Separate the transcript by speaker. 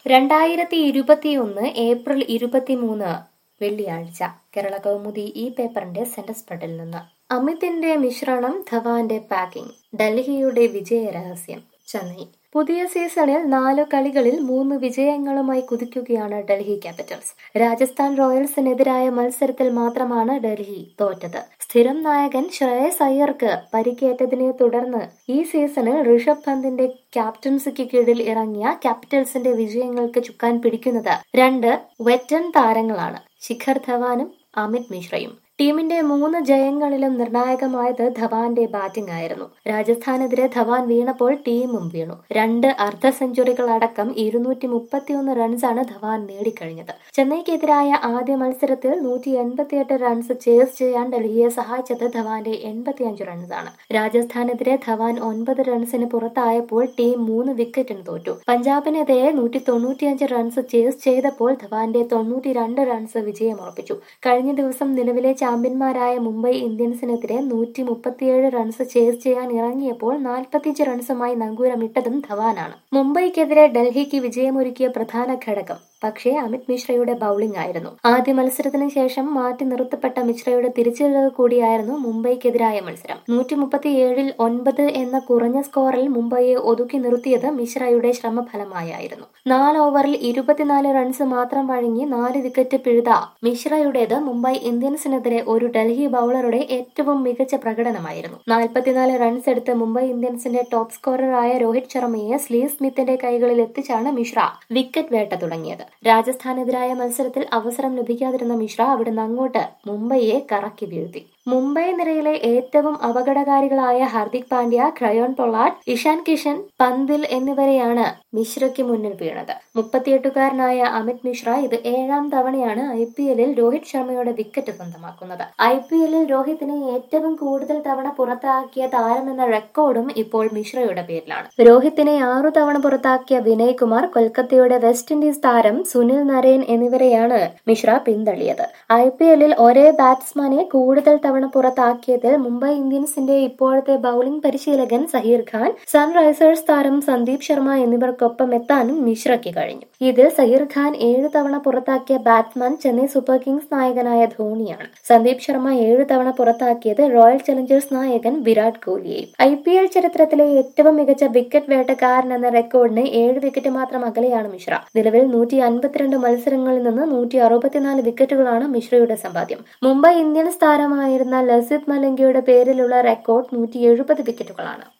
Speaker 1: രണ്ടായിരത്തി ഇരുപത്തിയൊന്ന് ഏപ്രിൽ ഇരുപത്തിമൂന്ന് വെള്ളിയാഴ്ച കേരള കൗമുദി ഈ പേപ്പറിന്റെ സെന്റർ സ്പ്രെഡിൽ നിന്ന് അമിതിന്റെ മിശ്രണം ധവാന്റെ പാക്കിംഗ് ഡൽഹിയുടെ വിജയരഹസ്യം ചെന്നൈ പുതിയ സീസണിൽ നാല് കളികളിൽ മൂന്ന് വിജയങ്ങളുമായി കുതിക്കുകയാണ് ഡൽഹി ക്യാപിറ്റൽസ് രാജസ്ഥാൻ റോയൽസിനെതിരായ മത്സരത്തിൽ മാത്രമാണ് ഡൽഹി തോറ്റത് സ്ഥിരം നായകൻ ശ്രേയസ് അയ്യർക്ക് പരിക്കേറ്റതിനെ തുടർന്ന് ഈ സീസണിൽ ഋഷഭ് പന്തിന്റെ ക്യാപ്റ്റൻസിക്ക് കീഴിൽ ഇറങ്ങിയ ക്യാപിറ്റൽസിന്റെ വിജയങ്ങൾക്ക് ചുക്കാൻ പിടിക്കുന്നത് രണ്ട് വെറ്റൻ താരങ്ങളാണ് ശിഖർ ധവാനും അമിത് മിശ്രയും ടീമിന്റെ മൂന്ന് ജയങ്ങളിലും നിർണായകമായത് ധവാന്റെ ബാറ്റിംഗ് ആയിരുന്നു രാജസ്ഥാനെതിരെ ധവാൻ വീണപ്പോൾ ടീമും വീണു രണ്ട് അർദ്ധ സെഞ്ചുറികൾ അടക്കം ഇരുന്നൂറ്റി മുപ്പത്തിയൊന്ന് റൺസാണ് ധവാൻ നേടിക്കഴിഞ്ഞത് ചെന്നൈക്കെതിരായ ആദ്യ മത്സരത്തിൽ നൂറ്റി എൺപത്തിയെട്ട് റൺസ് ചേസ് ചെയ്യാൻ ഡൽഹിയെ സഹായിച്ചത് ധവാന്റെ എൺപത്തിയഞ്ച് റൺസാണ് രാജസ്ഥാനെതിരെ ധവാൻ ഒൻപത് റൺസിന് പുറത്തായപ്പോൾ ടീം മൂന്ന് വിക്കറ്റിന് തോറ്റു പഞ്ചാബിനെതിരെ നൂറ്റി തൊണ്ണൂറ്റിയഞ്ച് റൺസ് ചേസ് ചെയ്തപ്പോൾ ധവാന്റെ തൊണ്ണൂറ്റി രണ്ട് റൺസ് വിജയമുറപ്പിച്ചു കഴിഞ്ഞ ദിവസം നിലവിലെ ചാമ്പ്യന്മാരായ മുംബൈ ഇന്ത്യൻസിനെതിരെ നൂറ്റി മുപ്പത്തിയേഴ് റൺസ് ചേസ് ചെയ്യാൻ ഇറങ്ങിയപ്പോൾ നാൽപ്പത്തിയഞ്ച് റൺസുമായി നങ്കൂരമിട്ടതും ധവാനാണ് മുംബൈക്കെതിരെ ഡൽഹിക്ക് വിജയമൊരുക്കിയ പ്രധാന ഘടകം പക്ഷേ അമിത് മിശ്രയുടെ ബൌളിംഗ് ആയിരുന്നു ആദ്യ മത്സരത്തിന് ശേഷം മാറ്റി നിർത്തപ്പെട്ട മിശ്രയുടെ തിരിച്ചുവരവ് കൂടിയായിരുന്നു മുംബൈക്കെതിരായ മത്സരം നൂറ്റി മുപ്പത്തിയേഴിൽ ഒൻപത് എന്ന കുറഞ്ഞ സ്കോറിൽ മുംബൈയെ ഒതുക്കി നിർത്തിയത് മിശ്രയുടെ ശ്രമഫലമായിരുന്നു നാല് ഓവറിൽ ഇരുപത്തിനാല് റൺസ് മാത്രം വഴങ്ങി നാല് വിക്കറ്റ് പിഴുത മിശ്രയുടേത് മുംബൈ ഇന്ത്യൻസിനെതിരെ ഒരു ഡൽഹി ബൌളറുടെ ഏറ്റവും മികച്ച പ്രകടനമായിരുന്നു നാൽപ്പത്തിനാല് റൺസ് എടുത്ത് മുംബൈ ഇന്ത്യൻസിന്റെ ടോപ്പ് സ്കോററായ രോഹിത് ശർമ്മയെ സ്ലീവ് സ്മിത്തിന്റെ കൈകളിൽ എത്തിച്ചാണ് മിശ്ര വിക്കറ്റ് വേട്ട തുടങ്ങിയത് രാജസ്ഥാനെതിരായ മത്സരത്തിൽ അവസരം ലഭിക്കാതിരുന്ന മിശ്ര അവിടുന്ന് അങ്ങോട്ട് മുംബൈയെ കറക്കി വീഴ്ത്തി മുംബൈ നിരയിലെ ഏറ്റവും അപകടകാരികളായ ഹാർദിക് പാണ്ഡ്യ ക്രയോൺ പൊള്ളാട്ട് ഇഷാൻ കിഷൻ പന്തിൽ എന്നിവരെയാണ് മിശ്രയ്ക്ക് മുന്നിൽ വീണത് മുപ്പത്തിയെട്ടുകാരനായ അമിത് മിശ്ര ഇത് ഏഴാം തവണയാണ് ഐ പി എല്ലിൽ രോഹിത് ശർമ്മയുടെ വിക്കറ്റ് സ്വന്തമാക്കുന്നത് ഐ പി എല്ലിൽ രോഹിത്തിനെ ഏറ്റവും കൂടുതൽ തവണ പുറത്താക്കിയ താരമെന്ന റെക്കോർഡും ഇപ്പോൾ മിശ്രയുടെ പേരിലാണ് രോഹിത്തിനെ ആറു തവണ പുറത്താക്കിയ വിനയ് കുമാർ കൊൽക്കത്തയുടെ വെസ്റ്റ് ഇൻഡീസ് താരം സുനിൽ നരേൻ എന്നിവരെയാണ് മിശ്ര പിന്തള്ളിയത് ഐ പി എല്ലിൽ ഒരേ ബാറ്റ്സ്മാനെ കൂടുതൽ തവണ പുറത്താക്കിയതിൽ മുംബൈ ഇന്ത്യൻസിന്റെ ഇപ്പോഴത്തെ ബൌളിംഗ് പരിശീലകൻ സഹീർ ഖാൻ സൺറൈസേഴ്സ് താരം സന്ദീപ് ശർമ്മ എന്നിവർക്കൊപ്പം എത്താനും മിശ്രയ്ക്ക് കഴിഞ്ഞു ഇതിൽ സഹീർ ഖാൻ ഏഴു തവണ പുറത്താക്കിയ ബാറ്റ്സ്മാൻ ചെന്നൈ സൂപ്പർ കിങ്സ് നായകനായ ധോണിയാണ് സന്ദീപ് ശർമ്മ ഏഴു തവണ പുറത്താക്കിയത് റോയൽ ചലഞ്ചേഴ്സ് നായകൻ വിരാട് കോഹ്ലിയെയും ഐ പി എൽ ചരിത്രത്തിലെ ഏറ്റവും മികച്ച വിക്കറ്റ് വേട്ടക്കാരൻ എന്ന റെക്കോർഡിന് ഏഴ് വിക്കറ്റ് മാത്രം അകലെയാണ് മിശ്ര നിലവിൽ നൂറ്റി അൻപത്തിരണ്ട് മത്സരങ്ങളിൽ നിന്ന് നൂറ്റി അറുപത്തിനാല് വിക്കറ്റുകളാണ് മിശ്രയുടെ സമ്പാദ്യം മുംബൈ ഇന്ത്യൻസ് താരമായിരുന്ന ലസിത് മലങ്കയുടെ പേരിലുള്ള റെക്കോർഡ് നൂറ്റി എഴുപത് വിക്കറ്റുകളാണ്